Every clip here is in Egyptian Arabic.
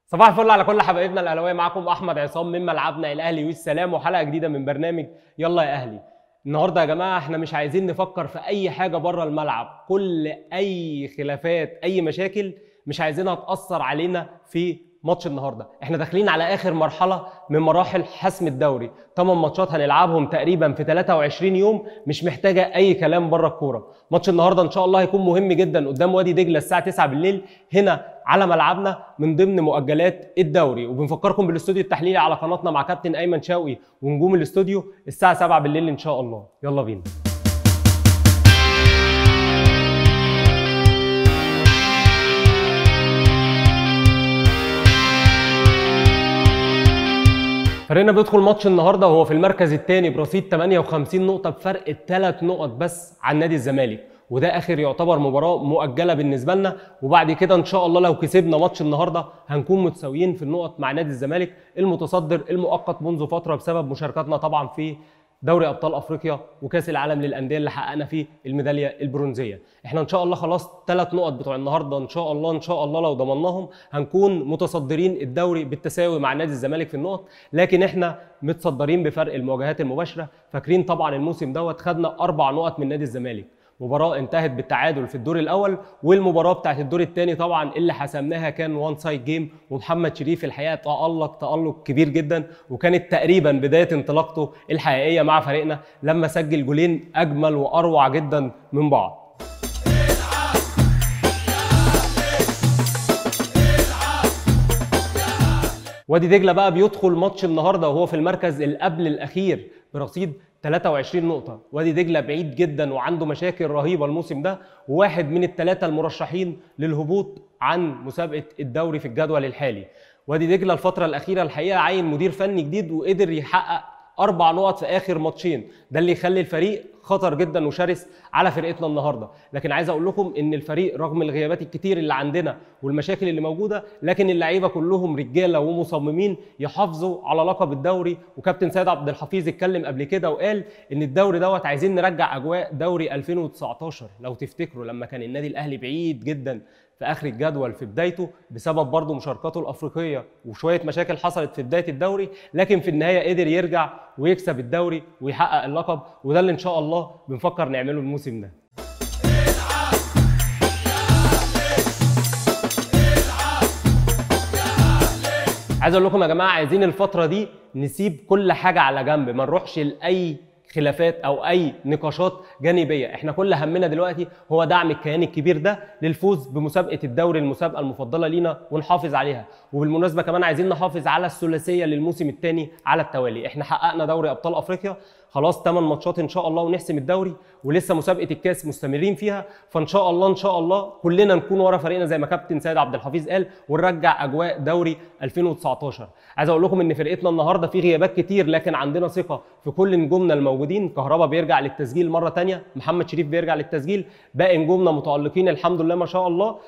صباح الفل على كل حبايبنا الاهلاويه معاكم احمد عصام من ملعبنا الاهلي والسلام وحلقه جديده من برنامج يلا يا اهلي النهارده يا جماعه احنا مش عايزين نفكر في اي حاجه بره الملعب كل اي خلافات اي مشاكل مش عايزينها تاثر علينا في ماتش النهارده احنا داخلين على اخر مرحله من مراحل حسم الدوري 8 ماتشات هنلعبهم تقريبا في 23 يوم مش محتاجه اي كلام بره الكوره ماتش النهارده ان شاء الله هيكون مهم جدا قدام وادي دجله الساعه 9 بالليل هنا على ملعبنا من ضمن مؤجلات الدوري وبنفكركم بالاستوديو التحليلي على قناتنا مع كابتن ايمن شوقي ونجوم الاستوديو الساعه 7 بالليل ان شاء الله يلا بينا فريقنا بيدخل ماتش النهارده وهو في المركز الثاني برصيد 58 نقطه بفرق الثلاث نقط بس عن نادي الزمالك وده اخر يعتبر مباراه مؤجله بالنسبه لنا وبعد كده ان شاء الله لو كسبنا ماتش النهارده هنكون متساويين في النقط مع نادي الزمالك المتصدر المؤقت منذ فتره بسبب مشاركتنا طبعا في دوري ابطال افريقيا وكاس العالم للانديه اللي حققنا فيه الميداليه البرونزيه احنا ان شاء الله خلاص ثلاث نقط بتوع النهارده ان شاء الله ان شاء الله لو ضمناهم هنكون متصدرين الدوري بالتساوي مع نادي الزمالك في النقط لكن احنا متصدرين بفرق المواجهات المباشره فاكرين طبعا الموسم دوت خدنا اربع نقط من نادي الزمالك مباراة انتهت بالتعادل في الدور الأول والمباراة بتاعت الدور الثاني طبعا اللي حسمناها كان وان سايد جيم ومحمد شريف الحقيقة تألق تألق كبير جدا وكانت تقريبا بداية انطلاقته الحقيقية مع فريقنا لما سجل جولين أجمل وأروع جدا من بعض. وادي دجله بقى بيدخل ماتش النهارده وهو في المركز القبل الاخير برصيد 23 نقطة، وادي دجلة بعيد جدا وعنده مشاكل رهيبة الموسم ده، وواحد من الثلاثة المرشحين للهبوط عن مسابقة الدوري في الجدول الحالي. وادي دجلة الفترة الأخيرة الحقيقة عين مدير فني جديد وقدر يحقق أربع نقط في آخر ماتشين، ده اللي يخلي الفريق خطر جدا وشرس على فرقتنا النهارده، لكن عايز اقول لكم ان الفريق رغم الغيابات الكتير اللي عندنا والمشاكل اللي موجوده، لكن اللعيبه كلهم رجاله ومصممين يحافظوا على لقب الدوري، وكابتن سيد عبد الحفيظ اتكلم قبل كده وقال ان الدوري دوت عايزين نرجع اجواء دوري 2019 لو تفتكروا لما كان النادي الاهلي بعيد جدا في اخر الجدول في بدايته بسبب برضه مشاركاته الافريقيه وشويه مشاكل حصلت في بدايه الدوري لكن في النهايه قدر يرجع ويكسب الدوري ويحقق اللقب وده اللي ان شاء الله بنفكر نعمله الموسم ده عايز اقول لكم يا جماعه عايزين الفتره دي نسيب كل حاجه على جنب ما نروحش لاي خلافات او اي نقاشات جانبيه احنا كل همنا دلوقتي هو دعم الكيان الكبير ده للفوز بمسابقه الدوري المسابقه المفضله لينا ونحافظ عليها وبالمناسبه كمان عايزين نحافظ على الثلاثيه للموسم الثاني على التوالي احنا حققنا دوري ابطال افريقيا خلاص 8 ماتشات ان شاء الله ونحسم الدوري ولسه مسابقه الكاس مستمرين فيها فان شاء الله ان شاء الله كلنا نكون ورا فريقنا زي ما كابتن سيد عبد الحفيظ قال ونرجع اجواء دوري 2019 عايز اقول لكم ان فرقتنا النهارده في غيابات كتير لكن عندنا ثقه في كل نجومنا الموجودين كهربا بيرجع للتسجيل مره ثانيه محمد شريف بيرجع للتسجيل باقي نجومنا متالقين الحمد لله ما شاء الله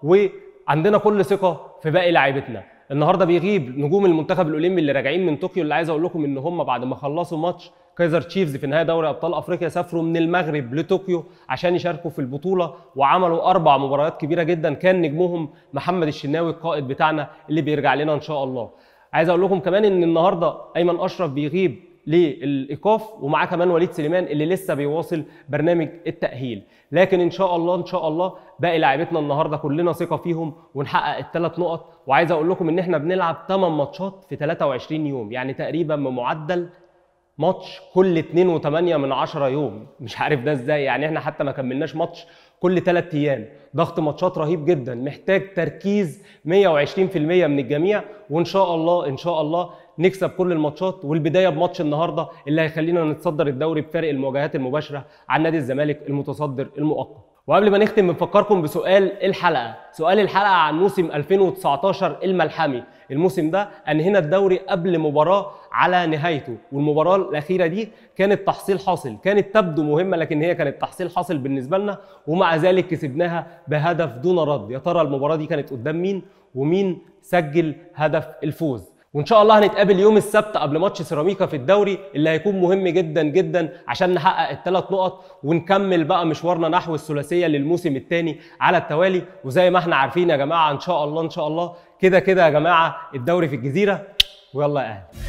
وعندنا كل ثقه في باقي لاعيبتنا النهارده بيغيب نجوم المنتخب الاولمبي اللي راجعين من طوكيو اللي عايز اقول لكم ان هم بعد ما خلصوا ماتش كايزر تشيفز في نهايه دوري ابطال افريقيا سافروا من المغرب لطوكيو عشان يشاركوا في البطوله وعملوا اربع مباريات كبيره جدا كان نجمهم محمد الشناوي القائد بتاعنا اللي بيرجع لنا ان شاء الله عايز اقول لكم كمان ان النهارده ايمن اشرف بيغيب للايقاف ومعاه كمان وليد سليمان اللي لسه بيواصل برنامج التاهيل لكن ان شاء الله ان شاء الله باقي لاعيبتنا النهارده كلنا ثقه فيهم ونحقق الثلاث نقط وعايز اقول لكم ان احنا بنلعب 8 ماتشات في 23 يوم يعني تقريبا بمعدل ماتش كل 2 و8 من 10 يوم مش عارف ده ازاي يعني احنا حتى ما كملناش ماتش كل 3 ايام ضغط ماتشات رهيب جدا محتاج تركيز 120% من الجميع وان شاء الله ان شاء الله نكسب كل الماتشات والبدايه بماتش النهارده اللي هيخلينا نتصدر الدوري بفارق المواجهات المباشره عن نادي الزمالك المتصدر المؤقت وقبل ما نختم بنفكركم بسؤال الحلقه سؤال الحلقه عن موسم 2019 الملحمي الموسم ده انهينا الدوري قبل مباراه على نهايته والمباراه الاخيره دي كانت تحصيل حاصل كانت تبدو مهمه لكن هي كانت تحصيل حاصل بالنسبه لنا ومع ذلك كسبناها بهدف دون رد يا ترى المباراه دي كانت قدام مين ومين سجل هدف الفوز وان شاء الله هنتقابل يوم السبت قبل ماتش سيراميكا في الدوري اللي هيكون مهم جدا جدا عشان نحقق الثلاث نقط ونكمل بقى مشوارنا نحو الثلاثيه للموسم الثاني على التوالي وزي ما احنا عارفين يا جماعه ان شاء الله ان شاء الله كده كده يا جماعه الدوري في الجزيره ويلا يا اهلي